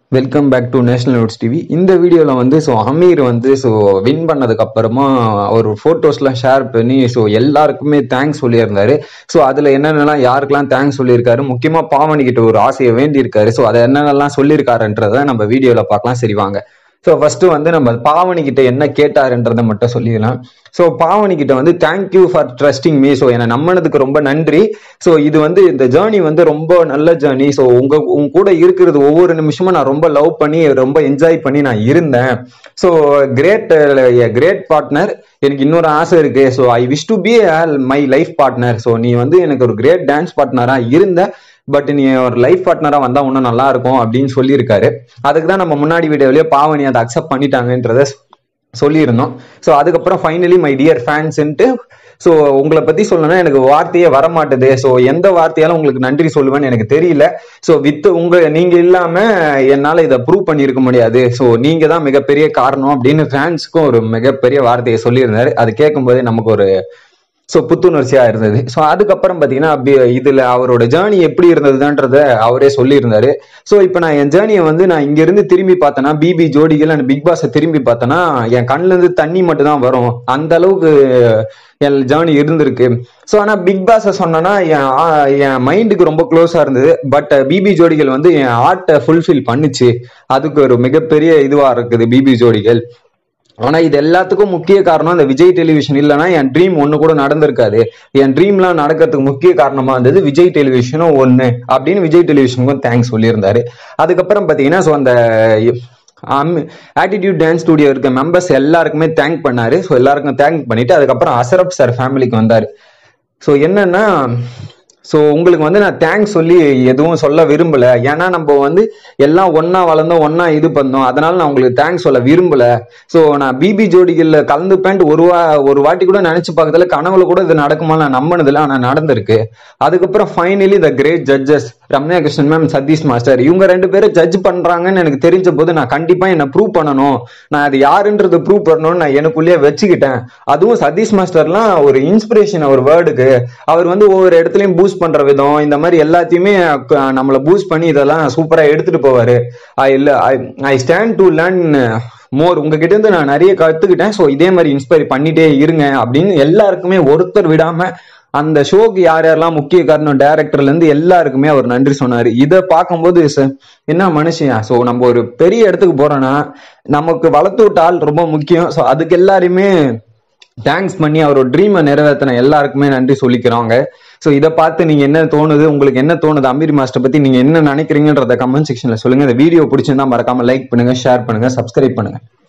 welcome back to national notes TV இந்த வீடியோவில் வந்து ஸோ அமீர் வந்து ஸோ வின் பண்ணதுக்கு அப்புறமா ஒரு ஃபோட்டோஸ்லாம் ஷேர் பண்ணி ஸோ எல்லாருக்குமே தேங்க்ஸ் சொல்லியிருந்தாரு ஸோ அதில் என்னென்னலாம் யாருக்கெல்லாம் தேங்க்ஸ் சொல்லியிருக்காரு முக்கியமாக பாவனி கிட்ட ஒரு ஆசையை வேண்டியிருக்காரு ஸோ அதை என்னென்னலாம் சொல்லியிருக்காருன்றதை நம்ம வீடியோவில் பார்க்கலாம் சரி வாங்க ஸோ ஃபர்ஸ்ட் வந்து நம்ம பாவனி கிட்ட என்ன கேட்டாருன்றதை மட்டும் சொல்லிடலாம் ஸோ பாவனி கிட்ட வந்து thank you for trusting me so என்னை நம்பினதுக்கு ரொம்ப நன்றி ஸோ இது வந்து இந்த ஜேர்னி வந்து ரொம்ப நல்ல ஜேர்னி ஸோ உங்க உங்க கூட இருக்கிறது ஒவ்வொரு நிமிஷமும் நான் ரொம்ப லவ் பண்ணி ரொம்ப என்ஜாய் பண்ணி நான் இருந்தேன் ஸோ கிரேட் கிரேட் பார்ட்னர் எனக்கு இன்னொரு ஆசை இருக்கு so I wish to be my life partner so நீ வந்து எனக்கு ஒரு கிரேட் டான்ஸ் பார்ட்னரா இருந்த பட் நீ ஒரு லைஃப் பார்ட்னரா வந்தா இன்னும் நல்லா இருக்கும் அப்படின்னு சொல்லியிருக்காரு அதுக்கு தான் நம்ம முன்னாடி வீடியோலயே பாவனி அதை அக்செப்ட் பண்ணிட்டாங்கன்றத சொல்லியிருந்தோம் ஸோ அதுக்கப்புறம் ஃபைனலி மை டியர் ஃபேன்ஸ்ன்ட்டு ஸோ உங்களை பத்தி சொல்லணும்னா எனக்கு வார்த்தையே வர மாட்டுது ஸோ எந்த வார்த்தையாலும் உங்களுக்கு நன்றி சொல்லுவேன்னு எனக்கு தெரியல ஸோ வித் உங்க நீங்க இல்லாம என்னால இதை ப்ரூவ் பண்ணியிருக்க முடியாது ஸோ நீங்க தான் மிகப்பெரிய காரணம் அப்படின்னு ஃபேன்ஸ்க்கும் ஒரு மிகப்பெரிய வார்த்தையை சொல்லியிருந்தாரு அது கேட்கும்போதே நமக்கு ஒரு ஸோ புத்துணர்ச்சியா இருந்தது ஸோ அதுக்கப்புறம் பார்த்தீங்கன்னா அப்படி இதுல அவரோட ஜேர்னி எப்படி இருந்ததுன்றத அவரே சொல்லியிருந்தாரு ஸோ இப்போ நான் என் ஜேர்னியை வந்து நான் இங்க இருந்து திரும்பி பார்த்தேன்னா பிபி ஜோடிகள் அண்ட் பிக் பாஸை திரும்பி பார்த்தேன்னா என் கண்ணுல இருந்து தண்ணி மட்டும் தான் வரும் அந்த அளவுக்கு என் ஜேர்னி இருந்திருக்கு ஸோ ஆனால் பிக் பாஸை சொன்னேன்னா என் ஆ- என் மைண்டுக்கு ரொம்ப க்ளோஸாக இருந்தது பட் பிபி ஜோடிகள் வந்து என் ஆர்ட்டை ஃபுல்ஃபில் பண்ணுச்சு அதுக்கு ஒரு மிகப்பெரிய இதுவாக இருக்குது பிபி ஜோடிகள் ஆனா இது எல்லாத்துக்கும் முக்கிய காரணம் இந்த விஜய் டெலிவிஷன் இல்லைன்னா என் ட்ரீம் ஒண்ணு கூட நடந்திருக்காது என் ட்ரீம்லாம் நடக்கிறதுக்கு முக்கிய காரணமா இருந்தது விஜய் டெலிவிஷனும் ஒண்ணு அப்படின்னு விஜய் டெலிவிஷனுக்கும் தேங்க்ஸ் சொல்லியிருந்தாரு அதுக்கப்புறம் பாத்தீங்கன்னா ஸோ அந்த ஆட்டிடியூட் டான்ஸ் ஸ்டுடியோ இருக்க மெம்பர்ஸ் எல்லாருக்குமே தேங்க் பண்ணாரு ஸோ எல்லாருக்கும் தேங்க் பண்ணிட்டு அதுக்கப்புறம் அசரப் சார் ஃபேமிலிக்கு வந்தாரு ஸோ என்னன்னா ஸோ உங்களுக்கு வந்து நான் தேங்க்ஸ் சொல்லி எதுவும் சொல்ல விரும்பல ஏன்னா நம்ம வந்து எல்லாம் ஒண்ணா வளர்ந்தோம் ஒண்ணா இது பண்ணோம் அதனால நான் உங்களுக்கு தேங்க்ஸ் சொல்ல விரும்பல ஸோ நான் பிபி ஜோடிகள்ல கலந்துப்பேன்ட்டு ஒரு வா ஒரு வாட்டி கூட நினைச்சு பார்க்கறதுல கனவுல கூட இது நடக்குமா நான் நம்பினதுல ஆனா நடந்திருக்கு அதுக்கப்புறம் finally the great judges Ramya Krishnan ma'am Sathish master இவங்க ரெண்டு பேரும் ஜட்ஜ் பண்றாங்கன்னு எனக்கு தெரிஞ்ச போது நான் கண்டிப்பா என்ன ப்ரூவ் பண்ணணும் நான் அது யாருன்றது ப்ரூவ் பண்ணணும்னு நான் எனக்குள்ளேயே வச்சுக்கிட்டேன் அதுவும் சதீஷ் மாஸ்டர்லாம் ஒரு இன்ஸ்பிரேஷன் அவர் வேர்டுக்கு அவர் வந்து ஒவ்வொரு இடத்துலயும் பூஸ்ட் பண்ற விதம் இந்த மாதிரி எல்லாத்தையுமே க- நம்மள பூஸ்ட் பண்ணி இதெல்லாம் சூப்பரா எடுத்துட்டு போவாரு ஐ இல்ல I stand to learn more உங்ககிட்ட இருந்து நான் நிறைய கத்துக்கிட்டேன் ஸோ இதே மாதிரி இன்ஸ்பயர் பண்ணிட்டே இருங்க அப்படின்னு எல்லாருக்குமே ஒருத்தர் விடாம அந்த ஷோக்கு யார் யாரெல்லாம் முக்கிய காரணம் டைரக்டர்ல இருந்து எல்லாருக்குமே அவர் நன்றி சொன்னாரு இதை பார்க்கும்போது ச- என்ன மனுஷன் ஸோ நம்ம ஒரு பெரிய இடத்துக்கு போறோம்னா நமக்கு வளர்த்து விட்ட ஆள் ரொம்ப முக்கியம் ஸோ அதுக்கு எல்லாரையுமே தேங்க்ஸ் பண்ணி அவரோட ட்ரீமை நிறைவேற்றின எல்லாருக்குமே நன்றி சொல்லிக்கிறாங்க ஸோ இதை பார்த்து நீங்க என்ன தோணுது உங்களுக்கு என்ன தோணுது அமீர் மாஸ்டர் பத்தி நீங்க என்ன நினைக்கிறீங்கன்றத கமெண்ட் செக்ஷன்ல சொல்லுங்க இந்த வீடியோ பிடிச்சிருந்தா மறக்காம லைக் பண்ணுங்க ஷேர் பண்ணுங்க சப்ஸ்கிரைப் பண்ணுங்க